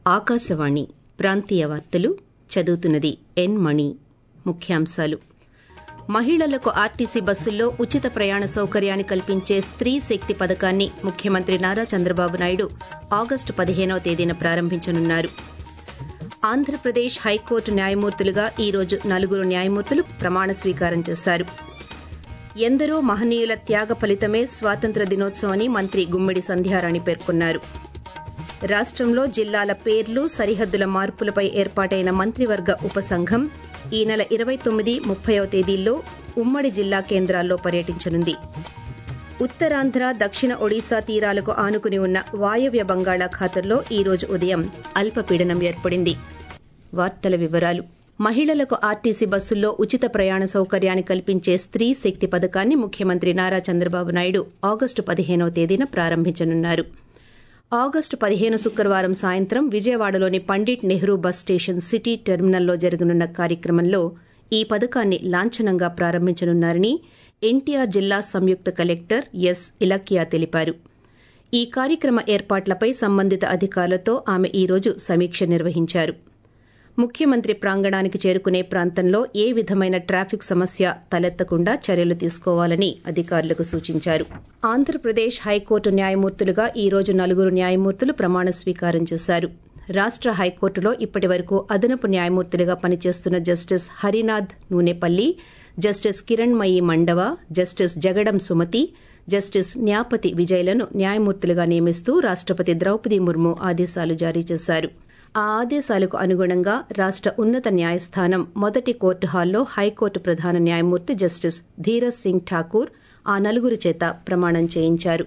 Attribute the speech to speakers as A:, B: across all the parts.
A: ఆకాశవాణి ప్రాంతీయ వార్తలు చదువుతున్నది ఎన్ మణి ముఖ్యాంశాలు మహిళలకు ఆర్టీసీ బస్సుల్లో ఉచిత ప్రయాణ సౌకర్యాన్ని కల్పించే స్త్రీ శక్తి పథకాన్ని ముఖ్యమంత్రి నారా చంద్రబాబు నాయుడు ఆగస్టు పదిహేనవ తేదీన ప్రారంభించనున్నారు ఆంధ్రప్రదేశ్ హైకోర్టు న్యాయమూర్తులుగా ఈరోజు నలుగురు న్యాయమూర్తులు ప్రమాణ స్వీకారం చేశారు ఎందరో మహనీయుల త్యాగ ఫలితమే స్వాతంత్ర దినోత్సవమని మంత్రి గుమ్మిడి సంధ్యారాణి పేర్కొన్నారు రాష్టంలో జిల్లాల పేర్లు సరిహద్దుల మార్పులపై ఏర్పాటైన మంత్రివర్గ ఉపసంఘం ఈ నెల ఇరవై తొమ్మిది ముప్పైవ తేదీల్లో ఉమ్మడి జిల్లా కేంద్రాల్లో పర్యటించనుంది ఉత్తరాంధ్ర దక్షిణ ఒడిశా తీరాలకు ఆనుకుని ఉన్న వాయవ్య బంగాళాఖాతంలో ఈ రోజు ఉదయం అల్పపీడనం ఏర్పడింది వార్తల వివరాలు మహిళలకు ఆర్టీసీ బస్సుల్లో ఉచిత ప్రయాణ సౌకర్యాన్ని కల్పించే స్త్రీ శక్తి పథకాన్ని ముఖ్యమంత్రి నారా చంద్రబాబు నాయుడు ఆగస్టు పదిహేనవ తేదీన ప్రారంభించనున్నారు ఆగస్టు పదిహేను శుక్రవారం సాయంత్రం విజయవాడలోని Pandit Nehru bus station city టెర్మినల్లో జరగనున్న కార్యక్రమంలో ఈ పథకాన్ని లాంఛనంగా ప్రారంభించనున్నారని ఎన్టీఆర్ జిల్లా సంయుక్త కలెక్టర్ ఎస్ ఇలక్కియా తెలిపారు ఈ కార్యక్రమ ఏర్పాట్లపై సంబంధిత అధికారులతో ఆమె ఈ రోజు సమీక్ష నిర్వహించారు ముఖ్యమంత్రి ప్రాంగణానికి చేరుకునే ప్రాంతంలో ఏ విధమైన ట్రాఫిక్ సమస్య తలెత్తకుండా చర్యలు తీసుకోవాలని అధికారులకు సూచించారు ఆంధ్రప్రదేశ్ హైకోర్టు న్యాయమూర్తులుగా ఈ రోజు నలుగురు న్యాయమూర్తులు ప్రమాణ స్వీకారం చేశారు రాష్ట హైకోర్టులో ఇప్పటి వరకు అదనపు న్యాయమూర్తులుగా పనిచేస్తున్న justice Harinath Nunepalli justice Kiranmayi Mandava justice Jagadam Sumathi justice Nyapathi విజయ్లను న్యాయమూర్తులుగా నియమిస్తూ రాష్టపతి ద్రౌపది ముర్ము ఆదేశాలు జారీ చేశారు ఆ ఆదేశాలకు అనుగుణంగా రాష్ట ఉన్నత న్యాయస్థానం మొదటి కోర్టు హాల్లో హైకోర్టు ప్రధాన న్యాయమూర్తి జస్టిస్ ధీరజ్ సింగ్ ఠాకూర్ ఆ నలుగురు చేత ప్రమాణం చేయించారు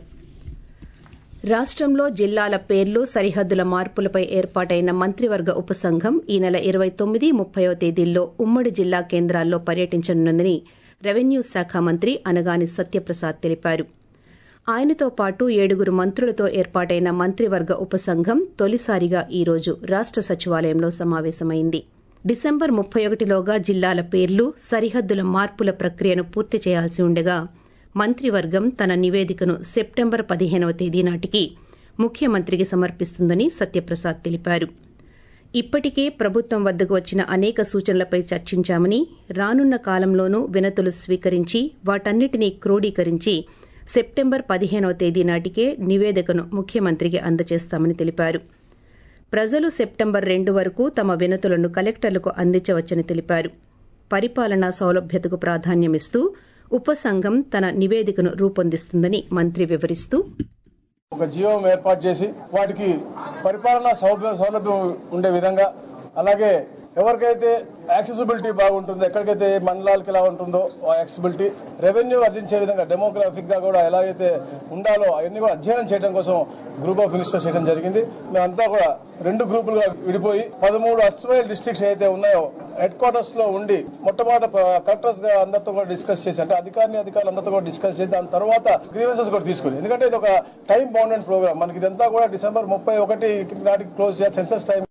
A: రాష్టంలో జిల్లాల పేర్లు సరిహద్దుల మార్పులపై ఏర్పాటైన మంత్రివర్గ ఉపసంఘం ఈ నెల ఇరవై తొమ్మిది ముప్పైవ తేదీల్లో ఉమ్మడి జిల్లా కేంద్రాల్లో పర్యటించనుందని రెవెన్యూ శాఖ మంత్రి అనగాని సత్యప్రసాద్ తెలిపారు ఆయనతో పాటు ఏడుగురు మంత్రులతో ఏర్పాటైన మంత్రివర్గ ఉపసంఘం తొలిసారిగా ఈ రోజు రాష్ట సచివాలయంలో సమావేశమైంది డిసెంబర్ ముప్పై ఒకటిలోగా జిల్లాల పేర్లు సరిహద్దుల మార్పుల ప్రక్రియను పూర్తి చేయాల్సి ఉండగా మంత్రివర్గం తన నివేదికను సెప్టెంబర్ పదిహేనవ తేదీ నాటికి ముఖ్యమంత్రికి సమర్పిస్తుందని సత్యప్రసాద్ తెలిపారు ఇప్పటికే ప్రభుత్వం వద్దకు వచ్చిన అనేక సూచనలపై చర్చించామని రానున్న కాలంలోనూ వినతులు స్వీకరించి వాటన్నిటినీ క్రోడీకరించి సెప్టెంబర్ పదిహేనవ తేదీ నాటికే నివేదికను ముఖ్యమంత్రికి అందజేస్తామని తెలిపారు ప్రజలు సెప్టెంబర్ రెండు వరకు తమ వినతులను కలెక్టర్లకు అందించవచ్చని తెలిపారు పరిపాలనా సౌలభ్యతకు ప్రాధాన్యమిస్తూ ఉపసంఘం తన నివేదికను రూపొందిస్తుందని మంత్రి వివరిస్తూ
B: ఒక జీవం ఏర్పాటు చేసి వాటికి పరిపాలనా సౌలభ్యం సౌలభ్యం ఉండే విధంగా అలాగే ఎవరికైతే యాక్సెసిబిలిటీ బాగుంటుందో ఎక్కడికైతే మండలాలకి ఎలా ఉంటుందో ఆ యాక్సెసిబిలిటీ రెవెన్యూ ఆర్జించే విధంగా డెమోగ్రాఫిక్ గా కూడా ఎలా అయితే ఉండాలో అవన్నీ కూడా అధ్యయనం చేయడం కోసం గ్రూప్ ఆఫ్ మినిస్టర్స్ చేయడం జరిగింది మేమంతా కూడా రెండు గ్రూపులుగా విడిపోయి పదమూడు అస్టమైల్ డిస్ట్రిక్ట్స్ అయితే ఉన్నాయో హెడ్ క్వార్టర్స్ లో ఉండి మొట్టమొదట కలెక్టర్స్ గా అందరితో కూడా డిస్కస్ చేసి అంటే అధికారిని అధికారులు అందరితో కూడా డిస్కస్ చేసి దాని తర్వాత గ్రీవెన్సెస్ కూడా తీసుకుని ఎందుకంటే ఇది ఒక టైం బౌండెడ్ ప్రోగ్రామ్ మనకి ఇదంతా కూడా డిసెంబర్ ముప్పై ఒకటి నాటికి క్లోజ్ చేయాలి సెన్సస్ టైం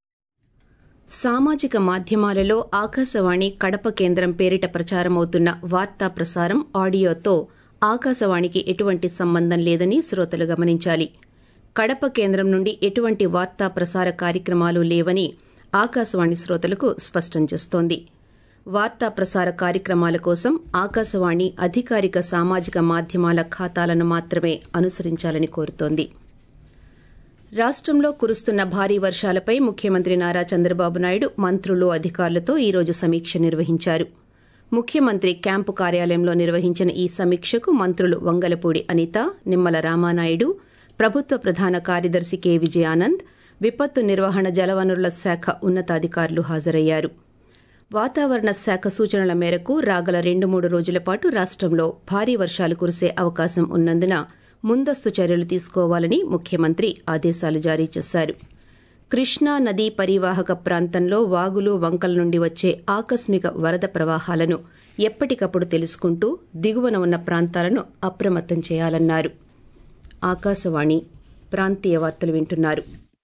A: సామాజిక మాధ్యమాలలో ఆకాశవాణి కడప కేంద్రం పేరిట ప్రచారమవుతున్న వార్తా ప్రసారం ఆడియోతో ఆకాశవాణికి ఎటువంటి సంబంధం లేదని శ్రోతలు గమనించాలి కడప కేంద్రం నుండి ఎటువంటి వార్తా ప్రసార కార్యక్రమాలు లేవని ఆకాశవాణి శ్రోతలకు స్పష్టం చేస్తోంది వార్తా ప్రసార కార్యక్రమాల కోసం ఆకాశవాణి అధికారిక సామాజిక మాధ్యమాల ఖాతాలను మాత్రమే అనుసరించాలని కోరుతోంది రాష్టంలో కురుస్తున్న భారీ వర్షాలపై ముఖ్యమంత్రి నారా చంద్రబాబు నాయుడు మంత్రులు అధికారులతో ఈ రోజు సమీక్ష నిర్వహించారు ముఖ్యమంత్రి క్యాంపు కార్యాలయంలో నిర్వహించిన ఈ సమీక్షకు మంత్రులు వంగలపూడి అనిత నిమ్మల రామానాయుడు ప్రభుత్వ ప్రధాన కార్యదర్శి కె విజయానంద్ విపత్తు నిర్వహణ జలవనరుల శాఖ ఉన్నతాధికారులు హాజరయ్యారు వాతావరణ శాఖ సూచనల మేరకు రాగల రెండు మూడు రోజుల పాటు రాష్టంలో భారీ వర్షాలు కురిసే అవకాశం ఉన్నందున ముందస్తు చర్యలు తీసుకోవాలని ముఖ్యమంత్రి ఆదేశాలు జారీ చేశారు కృష్ణా నదీ పరివాహక ప్రాంతంలో వాగులు వంకల నుండి వచ్చే ఆకస్మిక వరద ప్రవాహాలను ఎప్పటికప్పుడు తెలుసుకుంటూ దిగువన ఉన్న ప్రాంతాలను అప్రమత్తం చేయాలన్నారు ఆకాశవాణి ప్రాంతీయ వార్తలు వింటున్నారు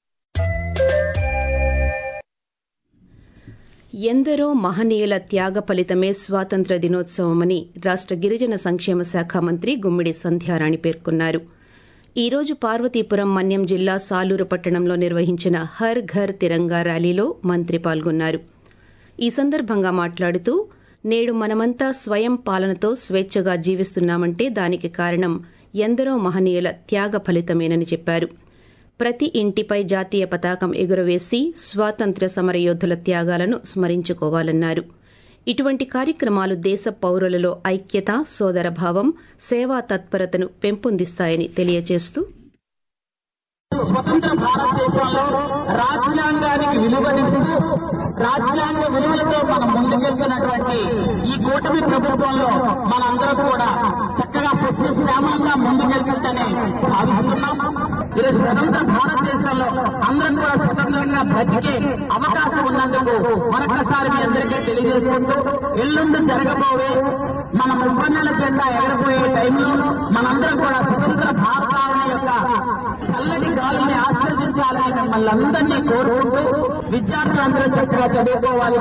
A: ఎందరో మహనీయుల త్యాగ ఫలితమే స్వాతంత్ర దినోత్సవమని రాష్ట గిరిజన సంక్షేమ శాఖ మంత్రి గుమ్మిడి సంధ్యారాణి పేర్కొన్నారు ఈ రోజు పార్వతీపురం మన్యం జిల్లా సాలూరు పట్టణంలో నిర్వహించిన హర్ ఘర్ తిరంగా ర్యాలీలో మంత్రి పాల్గొన్నారు ఈ సందర్భంగా మాట్లాడుతూ నేడు మనమంతా స్వయం పాలనతో స్వేచ్ఛగా జీవిస్తున్నామంటే దానికి కారణం ఎందరో మహనీయుల త్యాగ ఫలితమేనని చెప్పారు ప్రతి ఇంటిపై జాతీయ పతాకం ఎగురవేసి స్వాతంత్ర్య సమరయోధుల త్యాగాలను స్మరించుకోవాలన్నారు ఇటువంటి కార్యక్రమాలు దేశ పౌరులలో ఐక్యత సోదరభావం సేవా తత్పరతను పెంపొందిస్తాయని తెలియజేస్తూ
C: స్వతంత్ర భారతదేశంలో రాజ్యాంగానికి విలువనిస్తూ రాజ్యాంగ విలువలతో మనం ముందుకెళ్తున్నటువంటి ఈ కూటమి ప్రభుత్వంలో మనందరం కూడా చక్కగా సస్యశ్యామలంగా ముందుకెళ్తుందని భావిస్తున్నాం ఈరోజు స్వతంత్ర భారతదేశంలో అందరం కూడా స్వతంత్రంగా బ్రతికే అవకాశం ఉన్నందుకు మరొకసారి మీ అందరికీ తెలియజేసుకుంటూ ఎల్లుండి జరగబోయే మన ముప్పన్నెల జెండా ఎగరబోయే టైంలో మనందరం కూడా స్వతంత్ర భారతావని యొక్క చల్లటి గాలిని ఆస్వాదించాలని మిమ్మల్ని అందరినీ కోరుకుంటూ విద్యార్థులందరూ చక్కగా చదువుకోవాలి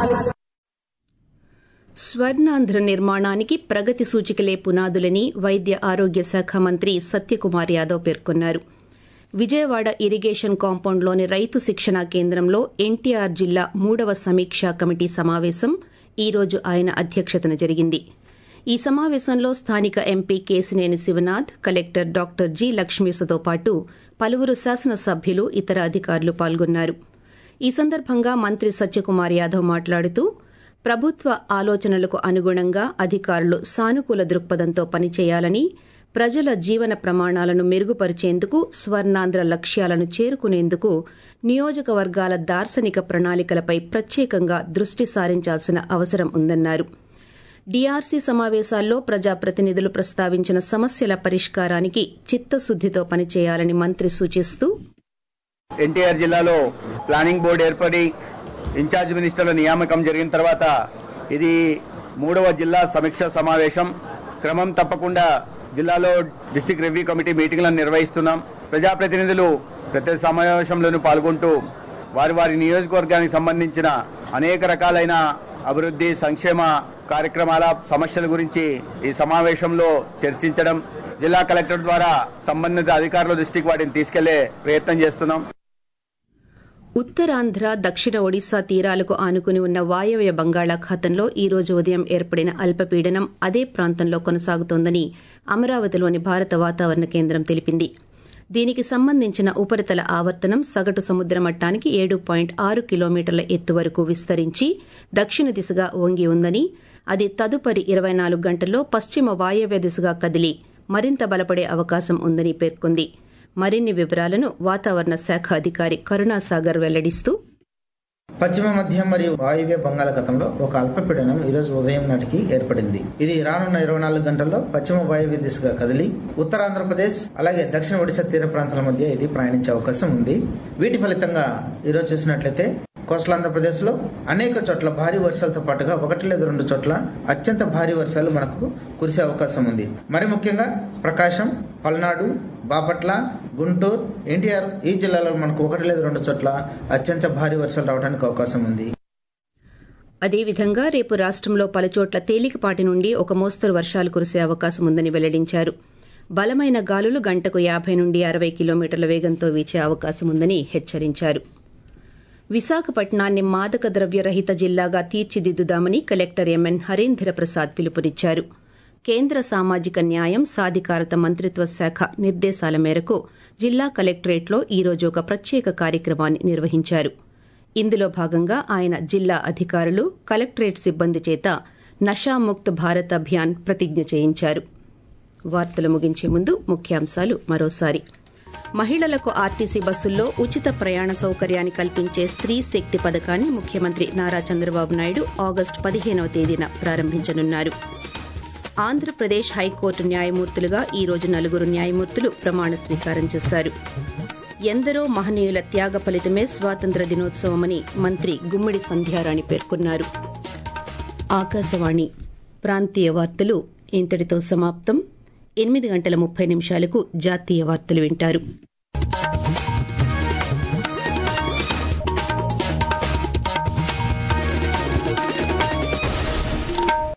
A: స్వర్ణాంధ్ర నిర్మాణానికి ప్రగతి సూచికలే పునాదులని వైద్య ఆరోగ్య శాఖ మంత్రి సత్యకుమార్ యాదవ్ పేర్కొన్నారు విజయవాడ ఇరిగేషన్ కాంపౌండ్లోని రైతు శిక్షణా కేంద్రంలో ఎన్టీఆర్ జిల్లా మూడవ సమీక్షా కమిటీ సమావేశం ఈ రోజు ఆయన అధ్యక్షతన జరిగింది ఈ సమావేశంలో స్థానిక MP Kesineni Sivanath collector doctor G లక్ష్మీసతో పాటు పలువురు శాసనసభ్యులు ఇతర అధికారులు పాల్గొన్నారు ఈ సందర్భంగా మంత్రి సత్యకుమార్ యాదవ్ మాట్లాడుతూ ప్రభుత్వ ఆలోచనలకు అనుగుణంగా అధికారులు సానుకూల దృక్పథంతో పనిచేయాలని ప్రజల జీవన ప్రమాణాలను మెరుగుపరిచేందుకు స్వర్ణాంధ్ర లక్ష్యాలను చేరుకునేందుకు నియోజకవర్గాల దార్శనిక ప్రణాళికలపై ప్రత్యేకంగా దృష్టి సారించాల్సిన అవసరం ఉందన్నారు డీఆర్సీ సమావేశాల్లో ప్రజాప్రతినిధులు ప్రస్తావించిన సమస్యల పరిష్కారానికి చిత్తశుద్దితో పనిచేయాలని మంత్రి సూచిస్తూ
D: ఎన్టీఆర్ జిల్లాలో ప్లానింగ్ బోర్డు ఏర్పడి ఇన్ఛార్జ్ మినిస్టర్ల నియామకం జరిగిన తర్వాత ఇది మూడవ జిల్లా సమీక్ష సమావేశం క్రమం తప్పకుండా జిల్లాలో డిస్టిక్ రివ్యూ కమిటీ మీటింగ్లను నిర్వహిస్తున్నాం ప్రజాప్రతినిధులు ప్రతి సమావేశంలోనూ పాల్గొంటూ వారి వారి నియోజకవర్గానికి సంబంధించిన అనేక రకాలైన అభివృద్ధి సంక్షేమ కార్యక్రమాల సమస్యల గురించి ఈ సమావేశంలో చర్చించడం జిల్లా కలెక్టర్ ద్వారా సంబంధిత అధికారుల దృష్టికి వాటిని తీసుకెళ్లే ప్రయత్నం చేస్తున్నాం
A: ఉత్తరాంధ్ర దక్షిణ ఒడిశా తీరాలకు ఆనుకుని ఉన్న వాయవ్య బంగాళాఖాతంలో ఈ రోజు ఉదయం ఏర్పడిన అల్పపీడనం అదే ప్రాంతంలో కొనసాగుతోందని అమరావతిలోని భారత వాతావరణ కేంద్రం తెలిపింది దీనికి సంబంధించిన ఉపరితల ఆవర్తనం సగటు సముద్ర మట్టానికి ఏడు పాయింట్ ఆరు కిలోమీటర్ల ఎత్తు వరకు విస్తరించి దక్షిణ దిశగా వంగి ఉందని అది తదుపరి ఇరవై నాలుగు గంటల్లో పశ్చిమ వాయవ్య దిశగా కదిలి మరింత బలపడే అవకాశం ఉందని పేర్కొంది మరిన్ని వివరాలను వాతావరణ శాఖ అధికారి కరుణాసాగర్ వెల్లడిస్తూ
E: పశ్చిమ మధ్య మరియు వాయువ్య బంగాళాఖాతంలో ఒక అల్పపీడనం ఈ రోజు ఉదయం నాటికి ఏర్పడింది ఇది రానున్న ఇరవై నాలుగు గంటల్లో పశ్చిమ వాయువ్య దిశగా కదిలి ఉత్తరాంధ్రప్రదేశ్ అలాగే దక్షిణ ఒడిశా తీర ప్రాంతాల మధ్య ఇది ప్రయాణించే అవకాశం ఉంది వీటి ఫలితంగా ఈ రోజు చూసినట్లయితే కోస్టల్ ఆంధ్రప్రదేశ్ లో అనేక చోట్ల భారీ వర్షాలతో పాటుగా ఒకటి లేదా రెండు చోట్ల అత్యంత భారీ వర్షాలు మనకు కురిసే అవకాశం ఉంది మరి ముఖ్యంగా ప్రకాశం పల్నాడు బాపట్ల గుంటూరు ఎన్టీఆర్ ఈ జిల్లాలో మనకు ఒకటి లేదా రెండు చోట్ల అత్యంత భారీ వర్షాలు రావడానికి అవకాశం ఉంది
A: అదేవిధంగా రేపు రాష్టంలో పలుచోట్ల తేలికపాటి నుండి ఒక మోస్తరు వర్షాలు కురిసే అవకాశం ఉందని వెల్లడించారు బలమైన గాలులు గంటకు యాభై నుండి అరవై కిలోమీటర్ల వేగంతో వీచే అవకాశం ఉందని హెచ్చరించారు విశాఖపట్నాన్ని మాదక ద్రవ్యరహిత జిల్లాగా తీర్చిదిద్దుదామని కలెక్టర్ ఎంఎన్ హరీంద్ర ప్రసాద్ పిలుపునిచ్చారు కేంద్ర సామాజిక న్యాయం సాధికారత మంత్రిత్వ శాఖ నిర్దేశాల మేరకు జిల్లా కలెక్టరేట్లో ఈ రోజు ఒక ప్రత్యేక కార్యక్రమాన్ని నిర్వహించారు ఇందులో భాగంగా ఆయన జిల్లా అధికారులు కలెక్టరేట్ సిబ్బంది చేత నషాముక్త్ భారత్ అభియాన్ ప్రతిజ్ఞ చేయించారు వార్తలు ముగించే ముందు ముఖ్యాంశాలు మరోసారి మహిళలకు ఆర్టీసీ బస్సుల్లో ఉచిత ప్రయాణ సౌకర్యాన్ని కల్పించే స్త్రీ శక్తి పథకాన్ని ముఖ్యమంత్రి నారా చంద్రబాబు నాయుడు ఆగస్టు పదిహేనవ తేదీన ప్రారంభించనున్నారు ఆంధ్రప్రదేశ్ హైకోర్టు న్యాయమూర్తులుగా ఈ రోజు నలుగురు న్యాయమూర్తులు ప్రమాణ స్వీకారం చేశారు ఎందరో మహనీయుల త్యాగ ఫలితమే స్వాతంత్ర దినోత్సవమని మంత్రి గుమ్మిడి సంధ్యారాణి పేర్కొన్నారు ఆకాశవాణి ప్రాంతీయ వార్తలు ఇంతటితో సమాప్తం ఎనిమిది గంటల ముప్పై నిమిషాలకు జాతీయ వార్తలు వింటారు